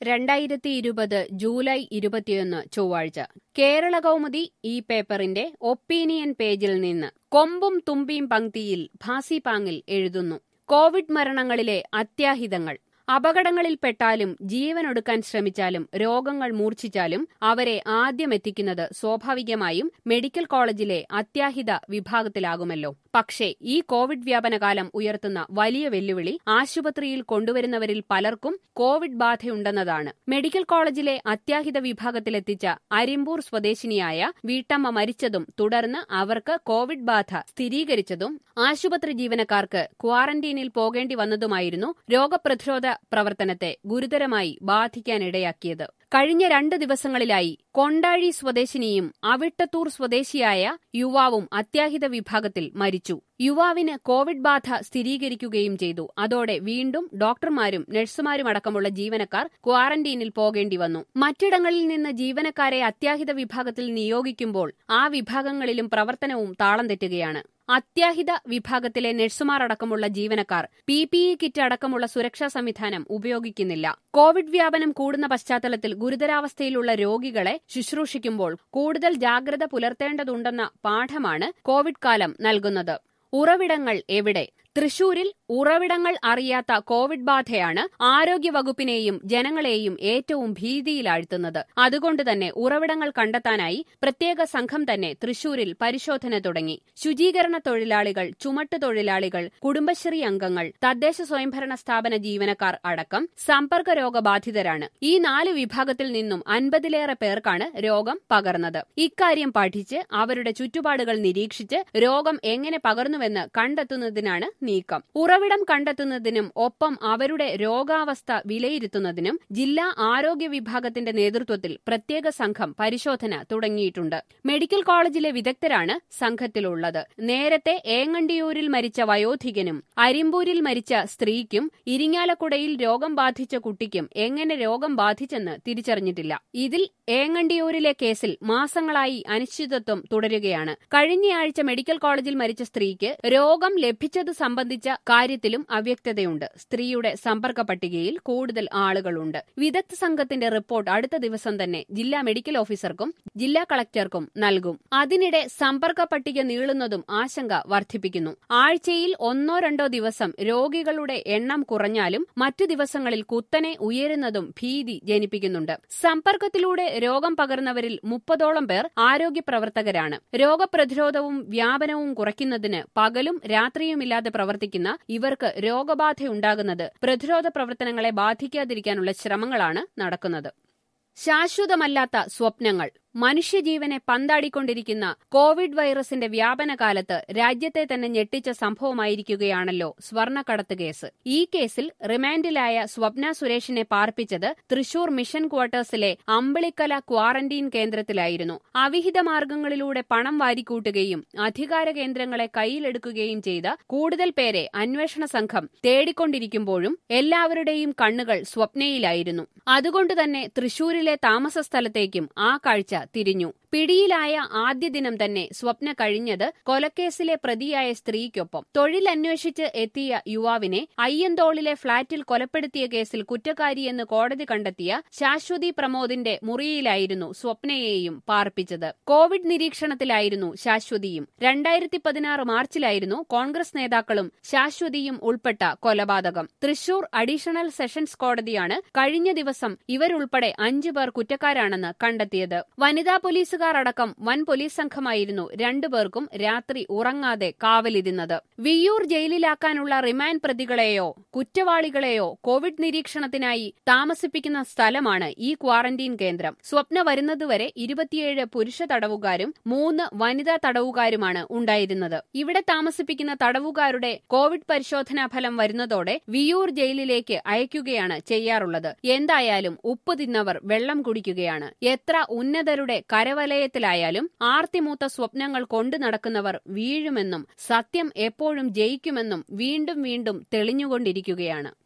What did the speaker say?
രണ്ടായിരത്തി ഇരുപത് ജൂലൈ ഇരുപത്തിയൊന്ന് ചൊവ്വാഴ്ച കേരള കൗമുദി ഈ പേപ്പറിന്റെ ഒപ്പീനിയൻ പേജിൽ നിന്ന് കൊമ്പും തുമ്പിയും പങ്ക്തിയിൽ ഭാസിപാങ്ങിൽ എഴുതുന്നു കോവിഡ് മരണങ്ങളിലെ അത്യാഹിതങ്ങൾ അപകടങ്ങളിൽപ്പെട്ടാലും ജീവനൊടുക്കാൻ ശ്രമിച്ചാലും രോഗങ്ങൾ മൂർച്ഛിച്ചാലും അവരെ ആദ്യം എത്തിക്കുന്നത് സ്വാഭാവികമായും മെഡിക്കൽ കോളേജിലെ അത്യാഹിത വിഭാഗത്തിലാകുമല്ലോ പക്ഷേ ഈ കോവിഡ് വ്യാപനകാലം ഉയർത്തുന്ന വലിയ വെല്ലുവിളി ആശുപത്രിയിൽ കൊണ്ടുവരുന്നവരിൽ പലർക്കും കോവിഡ് ബാധയുണ്ടെന്നതാണ് മെഡിക്കൽ കോളേജിലെ അത്യാഹിത വിഭാഗത്തിലെത്തിച്ച അരിമ്പൂർ സ്വദേശിനിയായ വീട്ടമ്മ മരിച്ചതും തുടർന്ന് അവർക്ക് കോവിഡ് ബാധ സ്ഥിരീകരിച്ചതും ആശുപത്രി ജീവനക്കാർക്ക് ക്വാറന്റീനിൽ പോകേണ്ടി വന്നതുമായിരുന്നു രോഗപ്രതിരോധ പ്രവർത്തനത്തെ ഗുരുതരമായി ബാധിക്കാനിടയാക്കിയത് കഴിഞ്ഞ രണ്ട് ദിവസങ്ങളിലായി കൊണ്ടാഴി സ്വദേശിനിയും അവിട്ടത്തൂർ സ്വദേശിയായ യുവാവും അത്യാഹിത വിഭാഗത്തിൽ മരിച്ചു യുവാവിന് കോവിഡ് ബാധ സ്ഥിരീകരിക്കുകയും ചെയ്തു അതോടെ വീണ്ടും ഡോക്ടർമാരും നഴ്സുമാരുമടക്കമുള്ള ജീവനക്കാർ ക്വാറന്റീനിൽ പോകേണ്ടി വന്നു മറ്റിടങ്ങളിൽ നിന്ന് ജീവനക്കാരെ അത്യാഹിത വിഭാഗത്തിൽ നിയോഗിക്കുമ്പോൾ ആ വിഭാഗങ്ങളിലും പ്രവർത്തനവും താളം തെറ്റുകയാണ് അത്യാഹിത വിഭാഗത്തിലെ നഴ്സുമാർ അടക്കമുള്ള ജീവനക്കാർ പി പി ഇ കിറ്റ് അടക്കമുള്ള സുരക്ഷാ സംവിധാനം ഉപയോഗിക്കുന്നില്ല കോവിഡ് വ്യാപനം കൂടുന്ന പശ്ചാത്തലത്തിൽ ഗുരുതരാവസ്ഥയിലുള്ള രോഗികളെ ശുശ്രൂഷിക്കുമ്പോൾ കൂടുതൽ ജാഗ്രത പുലർത്തേണ്ടതുണ്ടെന്ന പാഠമാണ് കോവിഡ് കാലം നൽകുന്നത് ഉറവിടങ്ങൾ എവിടെ തൃശൂരിൽ ഉറവിടങ്ങൾ അറിയാത്ത കോവിഡ് ബാധയാണ് ആരോഗ്യവകുപ്പിനെയും ജനങ്ങളെയും ഏറ്റവും ഭീതിയിലാഴ്ത്തുന്നത് അതുകൊണ്ട് തന്നെ ഉറവിടങ്ങൾ കണ്ടെത്താനായി പ്രത്യേക സംഘം തന്നെ തൃശൂരിൽ പരിശോധന തുടങ്ങി ശുചീകരണ തൊഴിലാളികൾ ചുമട്ട് തൊഴിലാളികൾ കുടുംബശ്രീ അംഗങ്ങൾ തദ്ദേശ സ്വയംഭരണ സ്ഥാപന ജീവനക്കാർ അടക്കം സമ്പർക്ക രോഗബാധിതരാണ് ഈ നാല് വിഭാഗത്തിൽ നിന്നും അൻപതിലേറെ പേർക്കാണ് രോഗം പകർന്നത് ഇക്കാര്യം പഠിച്ച് അവരുടെ ചുറ്റുപാടുകൾ നിരീക്ഷിച്ച് രോഗം എങ്ങനെ പകർന്നുവെന്ന് കണ്ടെത്തുന്നതിനാണ് നീക്കം ഉറവിടം കണ്ടെത്തുന്നതിനും ഒപ്പം അവരുടെ രോഗാവസ്ഥ വിലയിരുത്തുന്നതിനും ജില്ലാ ആരോഗ്യ വിഭാഗത്തിന്റെ നേതൃത്വത്തിൽ പ്രത്യേക സംഘം പരിശോധന തുടങ്ങിയിട്ടുണ്ട് മെഡിക്കൽ കോളേജിലെ വിദഗ്ധരാണ് സംഘത്തിലുള്ളത് നേരത്തെ ഏങ്ങണ്ടിയൂരിൽ മരിച്ച വയോധികനും അരിമ്പൂരിൽ മരിച്ച സ്ത്രീക്കും ഇരിങ്ങാലക്കുടയിൽ രോഗം ബാധിച്ച കുട്ടിക്കും എങ്ങനെ രോഗം ബാധിച്ചെന്ന് തിരിച്ചറിഞ്ഞിട്ടില്ല ഇതിൽ ഏങ്ങണ്ടിയൂരിലെ കേസിൽ മാസങ്ങളായി അനിശ്ചിതത്വം തുടരുകയാണ് കഴിഞ്ഞയാഴ്ച മെഡിക്കൽ കോളേജിൽ മരിച്ച സ്ത്രീക്ക് രോഗം ലഭിച്ചത് സംബന്ധിച്ച കാര്യത്തിലും അവ്യക്തതയുണ്ട് സ്ത്രീയുടെ സമ്പർക്ക പട്ടികയിൽ കൂടുതൽ ആളുകളുണ്ട് വിദഗ്ധ സംഘത്തിന്റെ റിപ്പോർട്ട് അടുത്ത ദിവസം തന്നെ ജില്ലാ മെഡിക്കൽ ഓഫീസർക്കും ജില്ലാ കളക്ടർക്കും നൽകും അതിനിടെ സമ്പർക്ക പട്ടിക നീളുന്നതും ആശങ്ക വർദ്ധിപ്പിക്കുന്നു ആഴ്ചയിൽ ഒന്നോ രണ്ടോ ദിവസം രോഗികളുടെ എണ്ണം കുറഞ്ഞാലും മറ്റു ദിവസങ്ങളിൽ കുത്തനെ ഉയരുന്നതും ഭീതി ജനിപ്പിക്കുന്നുണ്ട് സമ്പർക്കത്തിലൂടെ രോഗം പകർന്നവരിൽ മുപ്പതോളം പേർ ആരോഗ്യ പ്രവർത്തകരാണ് രോഗപ്രതിരോധവും വ്യാപനവും കുറയ്ക്കുന്നതിന് പകലും രാത്രിയുമില്ലാതെ പ്രവർത്തിക്കുന്ന ഇവർക്ക് രോഗബാധയുണ്ടാകുന്നത് പ്രതിരോധ പ്രവർത്തനങ്ങളെ ബാധിക്കാതിരിക്കാനുള്ള ശ്രമങ്ങളാണ് നടക്കുന്നത് ശാശ്വതമല്ലാത്ത സ്വപ്നങ്ങൾ മനുഷ്യജീവനെ പന്താടിക്കൊണ്ടിരിക്കുന്ന കോവിഡ് വൈറസിന്റെ വ്യാപനകാലത്ത് രാജ്യത്തെ തന്നെ ഞെട്ടിച്ച സംഭവമായിരിക്കുകയാണല്ലോ സ്വർണ്ണക്കടത്ത് കേസ് ഈ കേസിൽ റിമാൻഡിലായ സ്വപ്ന സുരേഷിനെ പാർപ്പിച്ചത് തൃശൂർ മിഷൻ ക്വാർട്ടേഴ്സിലെ അമ്പിളിക്കല ക്വാറന്റീൻ കേന്ദ്രത്തിലായിരുന്നു അവിഹിത മാർഗങ്ങളിലൂടെ പണം വാരിക്കൂട്ടുകയും അധികാര കേന്ദ്രങ്ങളെ കയ്യിലെടുക്കുകയും ചെയ്ത കൂടുതൽ പേരെ അന്വേഷണ സംഘം തേടിക്കൊണ്ടിരിക്കുമ്പോഴും എല്ലാവരുടെയും കണ്ണുകൾ സ്വപ്നയിലായിരുന്നു അതുകൊണ്ടുതന്നെ തൃശൂരിലെ താമസ സ്ഥലത്തേക്കും ആ കാഴ്ച തിരിഞ്ഞു പിടിയിലായ ആദ്യ ദിനം തന്നെ സ്വപ്ന കഴിഞ്ഞത് കൊലക്കേസിലെ പ്രതിയായ സ്ത്രീക്കൊപ്പം തൊഴിലന്വേഷിച്ച് എത്തിയ യുവാവിനെ അയ്യന്തോളിലെ ഫ്ളാറ്റിൽ കൊലപ്പെടുത്തിയ കേസിൽ കുറ്റക്കാരിയെന്ന് കോടതി കണ്ടെത്തിയ ശാശ്വതി പ്രമോദിന്റെ മുറിയിലായിരുന്നു സ്വപ്നയെയും പാർപ്പിച്ചത് കോവിഡ് നിരീക്ഷണത്തിലായിരുന്നു ശാശ്വതിയും രണ്ടായിരത്തി പതിനാറ് മാർച്ചിലായിരുന്നു കോൺഗ്രസ് നേതാക്കളും ശാശ്വതിയും ഉൾപ്പെട്ട കൊലപാതകം തൃശൂർ അഡീഷണൽ സെഷൻസ് കോടതിയാണ് കഴിഞ്ഞ ദിവസം ഇവരുൾപ്പെടെ അഞ്ചു പേർ കുറ്റക്കാരാണെന്ന് കണ്ടെത്തിയത് വനിതാ പോലീസുകാർ അടക്കം വൻ പോലീസ് സംഘമായിരുന്നു രണ്ടുപേർക്കും രാത്രി ഉറങ്ങാതെ കാവലിരുന്നത് വിയ്യൂർ ജയിലിലാക്കാനുള്ള റിമാൻഡ് പ്രതികളെയോ കുറ്റവാളികളെയോ കോവിഡ് നിരീക്ഷണത്തിനായി താമസിപ്പിക്കുന്ന സ്ഥലമാണ് ഈ ക്വാറന്റീൻ കേന്ദ്രം സ്വപ്ന വരുന്നതുവരെ ഇരുപത്തിയേഴ് പുരുഷ തടവുകാരും മൂന്ന് വനിതാ തടവുകാരുമാണ് ഉണ്ടായിരുന്നത് ഇവിടെ താമസിപ്പിക്കുന്ന തടവുകാരുടെ കോവിഡ് പരിശോധനാ ഫലം വരുന്നതോടെ വിയ്യൂർ ജയിലിലേക്ക് അയക്കുകയാണ് ചെയ്യാറുള്ളത് എന്തായാലും ഉപ്പ് തിന്നവർ വെള്ളം കുടിക്കുകയാണ് എത്ര ഉന്നതരുടെ കരവലയത്തിലായാലും ആർത്തിമൂത്ത സ്വപ്നങ്ങൾ കൊണ്ടു നടക്കുന്നവർ വീഴുമെന്നും സത്യം എപ്പോഴും ജയിക്കുമെന്നും വീണ്ടും വീണ്ടും തെളിഞ്ഞുകൊണ്ടിരിക്കുകയാണ്